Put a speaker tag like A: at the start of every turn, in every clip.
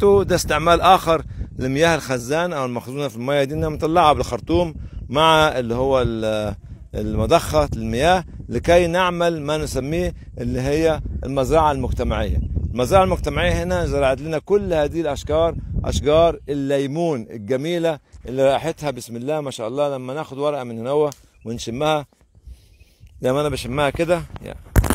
A: شفتوا ده استعمال اخر لمياه الخزان او المخزونه في المياه دي انها مطلعها بالخرطوم مع اللي هو ال- المضخه المياه لكي نعمل ما نسميه اللي هي المزرعه المجتمعيه المزرعه المجتمعيه هنا زرعت لنا كل هذه الاشجار اشجار الليمون الجميله اللي رائحتها بسم الله ما شاء الله لما ناخد ورقه من هنا ونشمها زي ما انا بشمها كده يا.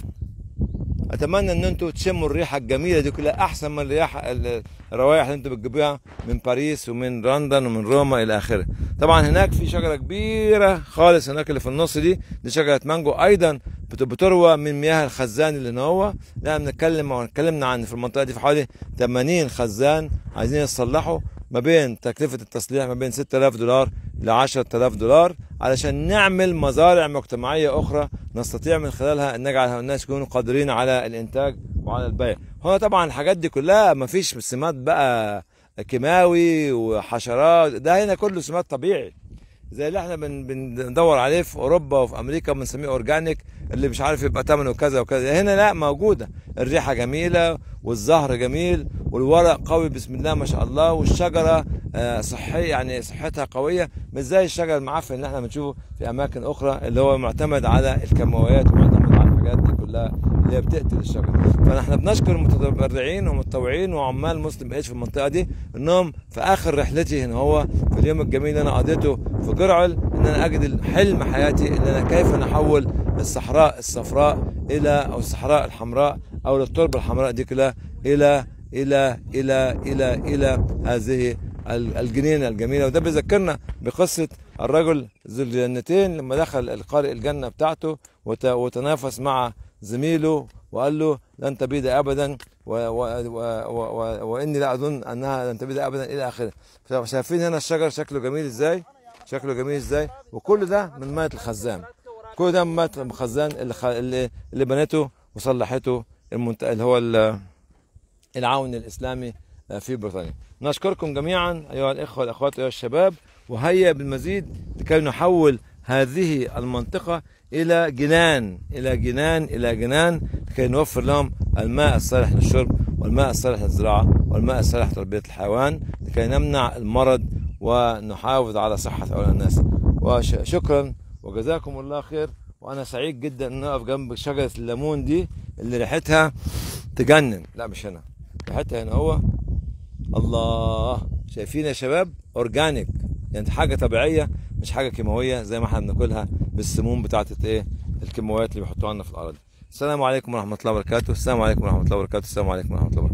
A: اتمنى ان انتوا تشموا الريحه الجميله دي كلها احسن من الرياح ال- الروائح اللي انتوا بتجيبوها من باريس ومن لندن ومن روما الى اخره طبعا هناك في شجره كبيره خالص هناك اللي في النص دي دي شجره مانجو ايضا بت- بتروى من مياه الخزان اللي هنا هو لا بنتكلم اتكلمنا عن في المنطقه دي في حوالي 80 خزان عايزين يصلحوا ما بين تكلفه التصليح ما بين 6000 دولار ل 10000 دولار علشان نعمل مزارع مجتمعيه اخرى نستطيع من خلالها ان نجعل الناس يكونوا قادرين على الانتاج وعلى البيع هنا طبعا الحاجات دي كلها ما فيش سمات بقى كيماوي وحشرات ده هنا كله سمات طبيعي زي اللي احنا بن بندور عليه في اوروبا وفي امريكا بنسميه اورجانيك اللي مش عارف يبقى ثمنه كذا وكذا هنا لا موجوده الريحه جميله والزهر جميل والورق قوي بسم الله ما شاء الله والشجره آه، صحيه يعني صحتها قويه مش زي الشجر المعفن اللي احنا بنشوفه في اماكن اخرى اللي هو معتمد على الكيماويات ومعتمد على الحاجات دي كلها اللي هي بتقتل الشجر فنحن بنشكر المتبرعين والمتطوعين وعمال مسلم ايش في المنطقه دي انهم في اخر رحلتي هنا هو في اليوم الجميل اللي انا قضيته في جرعل ان انا اجد حلم حياتي ان انا كيف نحول الصحراء الصفراء الى او الصحراء الحمراء او التربه الحمراء دي كلها الى الى الى الى الى هذه ال- الجنينه الجميله وده بيذكرنا بقصه الرجل ذو الجنتين لما دخل القارئ الجنه بتاعته وت- وتنافس مع زميله وقال له لن تبيد ابدا و و و و و واني لا اظن انها لن تبيد ابدا الى اخره شايفين هنا الشجر شكله جميل ازاي شكله جميل ازاي وكل ده من ميه الخزان كل ده من ميه الخزان اللي خ... اللي, اللي بنته وصلحته المنت... اللي هو ال- العون الاسلامي في بريطانيا نشكركم جميعا ايها الاخوه والاخوات ايها الشباب وهيا بالمزيد لكي نحول هذه المنطقه الى جنان الى جنان الى جنان لكي نوفر لهم الماء الصالح للشرب والماء الصالح للزراعه والماء الصالح لتربيه الحيوان لكي نمنع المرض ونحافظ على صحه هؤلاء الناس وشكرا وجزاكم الله خير وانا سعيد جدا ان اقف جنب شجره الليمون دي اللي ريحتها تجنن لا مش هنا ريحتها هنا هو الله شايفين يا شباب اورجانيك يعني حاجه طبيعيه مش حاجه كيماويه زي ما احنا بناكلها بالسموم بتاعت ايه الكيماويات اللي بيحطوها لنا في الارض السلام عليكم ورحمه الله وبركاته السلام عليكم ورحمه الله وبركاته السلام عليكم ورحمه الله وبركاته